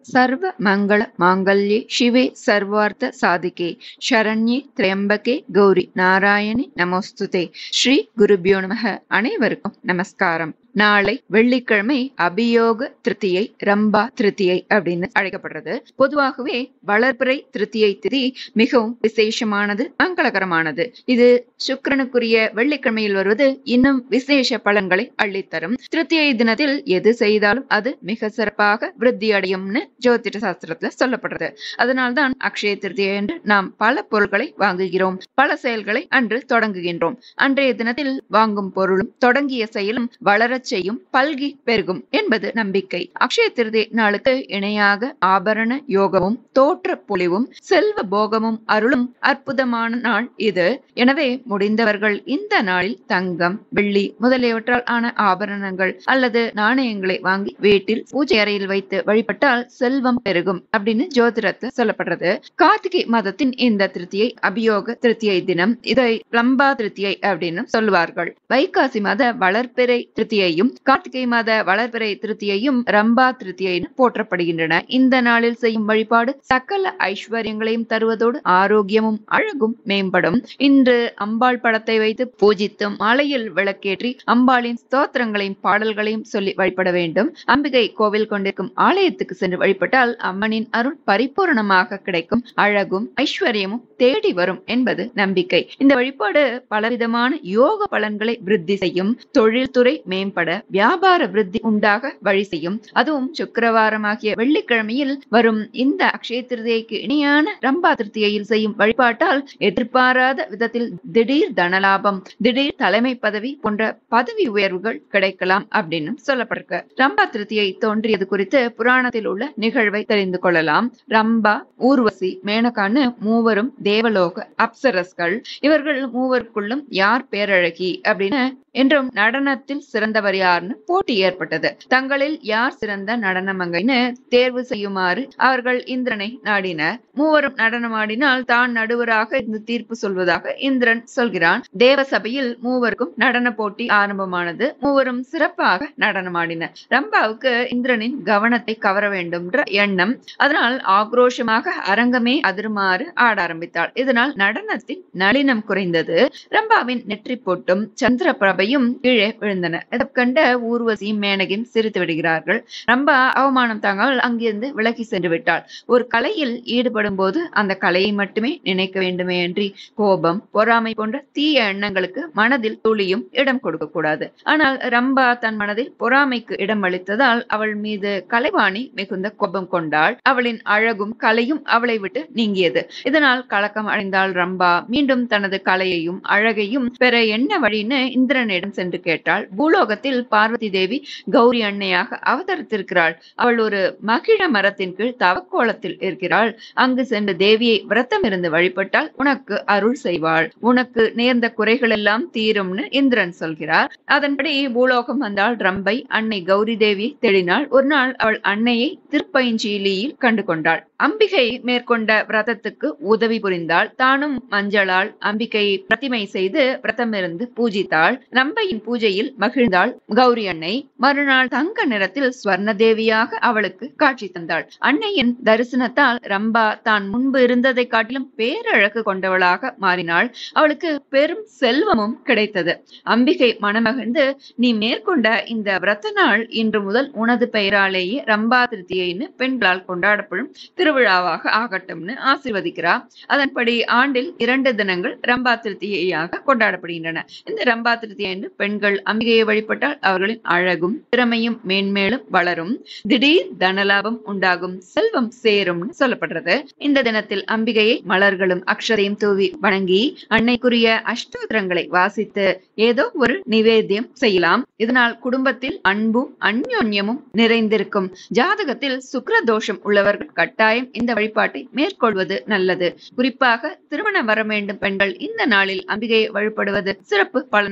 சர்வ மங்கள மாங்கல்யே சிவே சர்வார்த்த சாதிகே சரண்யே திரையம்பகே கௌரி நாராயணி நமோஸ்துதே ஸ்ரீ குருபியோ நமக அனைவருக்கும் நமஸ்காரம் நாளை வெள்ளிக்கிழமை அபியோக திருத்தியை ரம்பா திருத்தியை அப்படின்னு அழைக்கப்படுறது பொதுவாகவே வளர்பிறை திருத்தியை திதி மிகவும் விசேஷமானது மங்களகரமானது இது சுக்கிரனுக்குரிய வெள்ளிக்கிழமையில் வருவது இன்னும் விசேஷ பலன்களை அள்ளித்தரும் திருத்தியை தினத்தில் எது செய்தாலும் அது மிக சிறப்பாக விருத்தி அடையும்னு ஜோதிட சாஸ்திரத்துல சொல்லப்படுறது அதனால்தான் அக்ஷய திருத்தியை என்று நாம் பல பொருட்களை வாங்குகிறோம் பல செயல்களை அன்று தொடங்குகின்றோம் அன்றைய தினத்தில் வாங்கும் பொருளும் தொடங்கிய செயலும் வளர செய்யும் பல்கி பெருகும் என்பது நம்பிக்கை அக்ஷய திருதி நாளுக்கு இணையாக ஆபரண யோகமும் தோற்ற பொலிவும் செல்வ போகமும் அருளும் அற்புதமான நாள் இது எனவே முடிந்தவர்கள் இந்த நாளில் தங்கம் வெள்ளி முதலியவற்றால் ஆன ஆபரணங்கள் அல்லது நாணயங்களை வாங்கி வீட்டில் பூஜை அறையில் வைத்து வழிபட்டால் செல்வம் பெருகும் அப்படின்னு ஜோதிடத்துல சொல்லப்படுறது கார்த்திகை மாதத்தின் இந்த திருத்தியை அபியோக திருத்தியை தினம் இதை லம்பா திருத்தியை அப்படின்னு சொல்லுவார்கள் வைகாசி மாத வளர்ப்பிறை திருத்தியை திருத்தியையும் கார்த்திகை மாத வளர்பிறை திருத்தியையும் ரம்பா திருத்தியை போற்றப்படுகின்றன இந்த நாளில் செய்யும் வழிபாடு சகல ஐஸ்வர்யங்களையும் தருவதோடு ஆரோக்கியமும் அழகும் மேம்படும் இன்று அம்பாள் படத்தை வைத்து பூஜித்தும் மாலையில் விளக்கேற்றி அம்பாளின் ஸ்தோத்திரங்களையும் பாடல்களையும் சொல்லி வழிபட வேண்டும் அம்பிகை கோவில் கொண்டிருக்கும் ஆலயத்துக்கு சென்று வழிபட்டால் அம்மனின் அருள் பரிபூர்ணமாக கிடைக்கும் அழகும் ஐஸ்வர்யமும் தேடி வரும் என்பது நம்பிக்கை இந்த வழிபாடு பலவிதமான யோக பலன்களை விருத்தி செய்யும் தொழில்துறை மேம்பட வியாபார விருத்தி உண்டாக வழி செய்யும் அதுவும் சுக்கிரவாரமாகிய வெள்ளிக்கிழமையில் வரும் இந்த அக்ஷய திருதியைக்கு இணையான ரம்பா திருத்தியில் செய்யும் வழிபாட்டால் எதிர்பாராத விதத்தில் திடீர் தனலாபம் திடீர் தலைமை பதவி போன்ற பதவி உயர்வுகள் கிடைக்கலாம் அப்படின்னு சொல்லப்பட்டிருக்கு ரம்பா திருத்தியை தோன்றியது குறித்து புராணத்தில் உள்ள நிகழ்வை தெரிந்து கொள்ளலாம் ரம்பா ஊர்வசி மேனகான்னு மூவரும் தேவலோக அப்சரஸ்கள் இவர்கள் மூவருக்குள்ளும் யார் பேரழகி அப்படின்னு என்றும் நடனத்தில் சிறந்தவர் யார்னு போட்டி ஏற்பட்டது தங்களில் யார் சிறந்த நடனமங்கைன்னு தேர்வு செய்யுமாறு அவர்கள் இந்திரனை நாடினர் மூவரும் நடனமாடினால் தான் நடுவராக இருந்து தீர்ப்பு சொல்வதாக இந்திரன் சொல்கிறான் தேவ சபையில் மூவருக்கும் நடன போட்டி ஆரம்பமானது மூவரும் சிறப்பாக நடனமாடினர் ரம்பாவுக்கு இந்திரனின் கவனத்தை கவர வேண்டும்ன்ற எண்ணம் அதனால் ஆக்ரோஷமாக அரங்கமே அதிருமாறு ஆட ஆரம்பித்தாள் இதனால் நடனத்தின் நளினம் குறைந்தது ரம்பாவின் நெற்றி பொட்டும் சந்திர பிரபையும் கீழே விழுந்தன இதை கண்ட ஊர்வசியும் மேனகையும் சிரித்து விடுகிறார்கள் ரம்பா அவமானம் தாங்காமல் அங்கிருந்து விலகி சென்று விட்டாள் ஒரு கலையில் ஈடுபடும் போது அந்த கலையை மட்டுமே நினைக்க வேண்டுமே அன்றி கோபம் பொறாமை போன்ற தீய எண்ணங்களுக்கு மனதில் துளியும் இடம் கொடுக்க கூடாது ஆனால் ரம்பா தன் மனதில் பொறாமைக்கு இடம் அளித்ததால் அவள் மீது கலைவாணி மிகுந்த கோபம் கொண்டாள் அவளின் அழகும் கலையும் அவளை விட்டு நீங்கியது இதனால் கலக்கம் அடைந்தாள் ரம்பா மீண்டும் தனது கலையையும் அழகையும் பெற என்ன வழின்னு இந்திரனிடம் சென்று கேட்டாள் பூலோகத்தில் பார்வதி தேவி கௌரி அன்னையாக அவதரித்திருக்கிறாள் அவள் ஒரு மகிழ மரத்தின் கீழ் தவக்கோலத்தில் இருக்கிறாள் அங்கு சென்று தேவியை விரதம் இருந்து வழிபட்டால் உனக்கு அருள் செய்வாள் உனக்கு நேர்ந்த குறைகள் எல்லாம் தீரும்னு இந்திரன் சொல்கிறார் அதன்படி பூலோகம் வந்தாள் ரம்பை அன்னை கௌரி தேவியை தேடினாள் ஒரு நாள் அவள் அன்னையை திருப்பைஞ்சீலியில் கண்டு கொண்டாள் அம்பிகை மேற்கொண்ட விரதத்துக்கு உதவி புரிந்தாள் தானும் மஞ்சளால் அம்பிகையை பிரதிமை செய்து விரதமிருந்து பூஜித்தாள் ரம்பையின் பூஜையில் மகிழ்ந்தாள் கௌரி அன்னை மறுநாள் தங்க நிறத்தில் ஸ்வர்ண தேவியாக அவளுக்கு காட்சி தந்தாள் அன்னையின் தரிசனத்தால் ரம்பா தான் முன்பு இருந்ததை காட்டிலும் பேரழகு கொண்டவளாக மாறினாள் அவளுக்கு பெரும் செல்வமும் கிடைத்தது அம்பிகை மனமகிழ்ந்து நீ மேற்கொண்ட இந்த விரத நாள் இன்று முதல் உனது பெயராலேயே ரம்பா திருத்தியைன்னு பெண்களால் கொண்டாடப்படும் திருவிழாவாக ஆகட்டும்னு ஆசிர்வதிக்கிறார் அதன்படி ஆண்டில் இரண்டு தினங்கள் ரம்பா திருத்தியையாக கொண்டாடப்படுகின்றன இந்த ரம்பா திருத்தியை என்று பெண்கள் அம்பிகையை வழிபட்டால் அவர்களின் அழகும் திறமையும் மேன்மேலும் வளரும் திடீர் தனலாபம் உண்டாகும் செல்வம் சேரும் சொல்லப்படுறது இந்த தினத்தில் அம்பிகையை மலர்களும் அக்ஷரையும் தூவி வணங்கி அன்னைக்குரிய அஷ்டோத்திரங்களை வாசித்து ஏதோ ஒரு நிவேத்தியம் செய்யலாம் இதனால் குடும்பத்தில் அன்பும் அந்யோன்யமும் நிறைந்திருக்கும் ஜாதகத்தில் சுக்ர தோஷம் உள்ளவர்கள் கட்டாயம் இந்த வழிபாட்டை மேற்கொள்வது நல்லது குறிப்பாக திருமணம் வர வேண்டும் பெண்கள் இந்த நாளில் அம்பிகையை வழிபடுவது சிறப்பு பலனை தரும்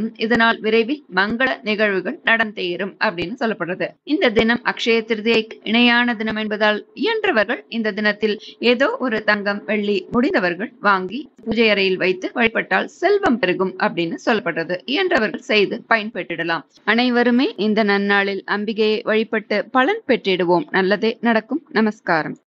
கிடைக்கும் இதனால் விரைவில் மங்கள நிகழ்வுகள் நடந்தேறும் அப்படின்னு சொல்லப்படுறது இந்த தினம் அக்ஷய திருதியைக்கு இணையான தினம் என்பதால் இயன்றவர்கள் இந்த தினத்தில் ஏதோ ஒரு தங்கம் வெள்ளி முடிந்தவர்கள் வாங்கி பூஜை அறையில் வைத்து வழிபட்டால் செல்வம் பெருகும் அப்படின்னு சொல்லப்படுறது இயன்றவர்கள் செய்து பயன்பெற்றிடலாம் அனைவருமே இந்த நன்னாளில் அம்பிகையை வழிபட்டு பலன் பெற்றிடுவோம் நல்லதே நடக்கும் நமஸ்காரம்